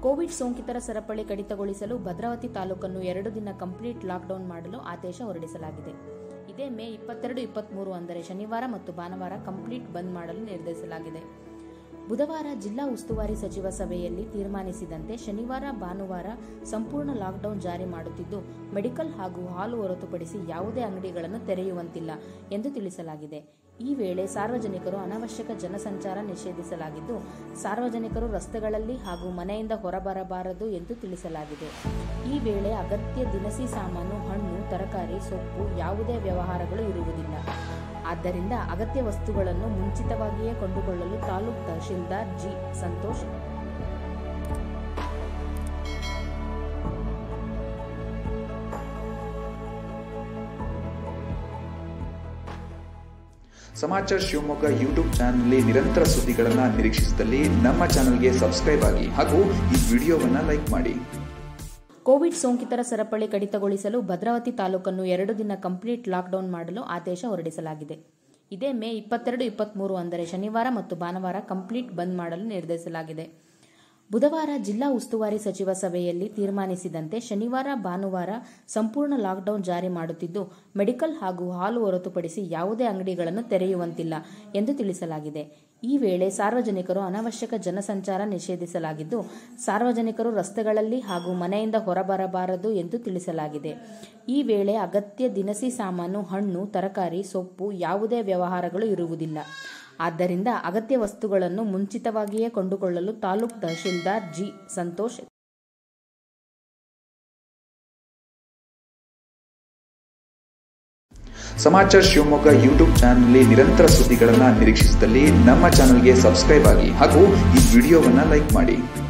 Covid ಸೋಂಕಿತರ ಸರಪಳಿ ಕಡಿತಗೊಳಿಸಲು ಭದ್ರಾವತಿ ತಾಲೂಕನ್ನು ಎರಡು ದಿನ ಕಂಪ್ಲೀಟ್ ಲಾಕ್ಡೌನ್ ಮಾಡಲು ಆದೇಶ ಹೊರಡಿಸಲಾಗಿದೆ ಇದೇ ಮೇ ಇಪ್ಪತ್ತೆರಡು ಇಪ್ಪತ್ತ್ಮೂರು ಅಂದರೆ ಶನಿವಾರ ಮತ್ತು ಭಾನುವಾರ ಕಂಪ್ಲೀಟ್ ಬಂದ್ ಮಾಡಲು ನಿರ್ಧರಿಸಲಾಗಿದೆ ಬುಧವಾರ ಜಿಲ್ಲಾ ಉಸ್ತುವಾರಿ ಸಚಿವ ಸಭೆಯಲ್ಲಿ ತೀರ್ಮಾನಿಸಿದಂತೆ ಶನಿವಾರ ಭಾನುವಾರ ಸಂಪೂರ್ಣ ಲಾಕ್ಡೌನ್ ಜಾರಿ ಮಾಡುತ್ತಿದ್ದು ಮೆಡಿಕಲ್ ಹಾಗೂ ಹಾಲು ಹೊರತುಪಡಿಸಿ ಯಾವುದೇ ಅಂಗಡಿಗಳನ್ನು ತೆರೆಯುವಂತಿಲ್ಲ ಎಂದು ತಿಳಿಸಲಾಗಿದೆ ಈ ವೇಳೆ ಸಾರ್ವಜನಿಕರು ಅನಾವಶ್ಯಕ ಜನಸಂಚಾರ ನಿಷೇಧಿಸಲಾಗಿದ್ದು ಸಾರ್ವಜನಿಕರು ರಸ್ತೆಗಳಲ್ಲಿ ಹಾಗೂ ಮನೆಯಿಂದ ಹೊರಬರಬಾರದು ಎಂದು ತಿಳಿಸಲಾಗಿದೆ ಈ ವೇಳೆ ಅಗತ್ಯ ದಿನಸಿ ಸಾಮಾನು ಹಣ್ಣು ತರಕಾರಿ ಸೊಪ್ಪು ಯಾವುದೇ ವ್ಯವಹಾರಗಳು ಇರುವುದಿಲ್ಲ ಆದ್ದರಿಂದ ಅಗತ್ಯ ವಸ್ತುಗಳನ್ನು ಮುಂಚಿತವಾಗಿಯೇ ಕೊಂಡುಕೊಳ್ಳಲು ತಾಲೂಕ್ ತಹಶೀಲ್ದಾರ್ ಜಿ ಸಂತೋಷ್ ಸಮಾಚಾರ ಶಿವಮೊಗ್ಗ ಯೂಟ್ಯೂಬ್ ಚಾನಲ್ನಲ್ಲಿ ನಿರಂತರ ಸುದ್ದಿಗಳನ್ನು ನಿರೀಕ್ಷಿಸಿದಲ್ಲಿ ನಮ್ಮ ಚಾನಲ್ಗೆ ಸಬ್ಸ್ಕ್ರೈಬ್ ಆಗಿ ಹಾಗೂ ಈ ವಿಡಿಯೋವನ್ನು ಲೈಕ್ ಮಾಡಿ ಕೋವಿಡ್ ಸೋಂಕಿತರ ಸರಪಳಿ ಕಡಿತಗೊಳಿಸಲು ಭದ್ರಾವತಿ ತಾಲೂಕನ್ನು ಎರಡು ದಿನ ಕಂಪ್ಲೀಟ್ ಲಾಕ್ಡೌನ್ ಮಾಡಲು ಆದೇಶ ಹೊರಡಿಸಲಾಗಿದೆ ಇದೇ ಮೇ ಇಪ್ಪತ್ತೆರಡು ಇಪ್ಪತ್ತ್ಮೂರು ಅಂದರೆ ಶನಿವಾರ ಮತ್ತು ಭಾನುವಾರ ಕಂಪ್ಲೀಟ್ ಬಂದ್ ಮಾಡಲು ನಿರ್ಧರಿಸಲಾಗಿದೆ ಬುಧವಾರ ಜಿಲ್ಲಾ ಉಸ್ತುವಾರಿ ಸಚಿವ ಸಭೆಯಲ್ಲಿ ತೀರ್ಮಾನಿಸಿದಂತೆ ಶನಿವಾರ ಭಾನುವಾರ ಸಂಪೂರ್ಣ ಲಾಕ್ಡೌನ್ ಜಾರಿ ಮಾಡುತ್ತಿದ್ದು ಮೆಡಿಕಲ್ ಹಾಗೂ ಹಾಲು ಹೊರತುಪಡಿಸಿ ಯಾವುದೇ ಅಂಗಡಿಗಳನ್ನು ತೆರೆಯುವಂತಿಲ್ಲ ಎಂದು ತಿಳಿಸಲಾಗಿದೆ ಈ ವೇಳೆ ಸಾರ್ವಜನಿಕರು ಅನಾವಶ್ಯಕ ಜನಸಂಚಾರ ನಿಷೇಧಿಸಲಾಗಿದ್ದು ಸಾರ್ವಜನಿಕರು ರಸ್ತೆಗಳಲ್ಲಿ ಹಾಗೂ ಮನೆಯಿಂದ ಹೊರಬರಬಾರದು ಎಂದು ತಿಳಿಸಲಾಗಿದೆ ಈ ವೇಳೆ ಅಗತ್ಯ ದಿನಸಿ ಸಾಮಾನು ಹಣ್ಣು ತರಕಾರಿ ಸೊಪ್ಪು ಯಾವುದೇ ವ್ಯವಹಾರಗಳು ಇರುವುದಿಲ್ಲ ಆದ್ದರಿಂದ ಅಗತ್ಯ ವಸ್ತುಗಳನ್ನು ಮುಂಚಿತವಾಗಿಯೇ ಕೊಂಡುಕೊಳ್ಳಲು ತಾಲೂಕ್ ತಹಶೀಲ್ದಾರ್ ಜಿ ಸಂತೋಷ್ ಸಮಾಚಾರ ಶಿವಮೊಗ್ಗ ಯೂಟ್ಯೂಬ್ ಚಾನಲ್ನಲ್ಲಿ ನಿರಂತರ ಸುದ್ದಿಗಳನ್ನು ನಿರೀಕ್ಷಿಸಿದಲ್ಲಿ ನಮ್ಮ ಚಾನಲ್ಗೆ ಸಬ್ಸ್ಕ್ರೈಬ್ ಆಗಿ ಹಾಗೂ ಈ ವಿಡಿಯೋವನ್ನು ಲೈಕ್ ಮಾಡಿ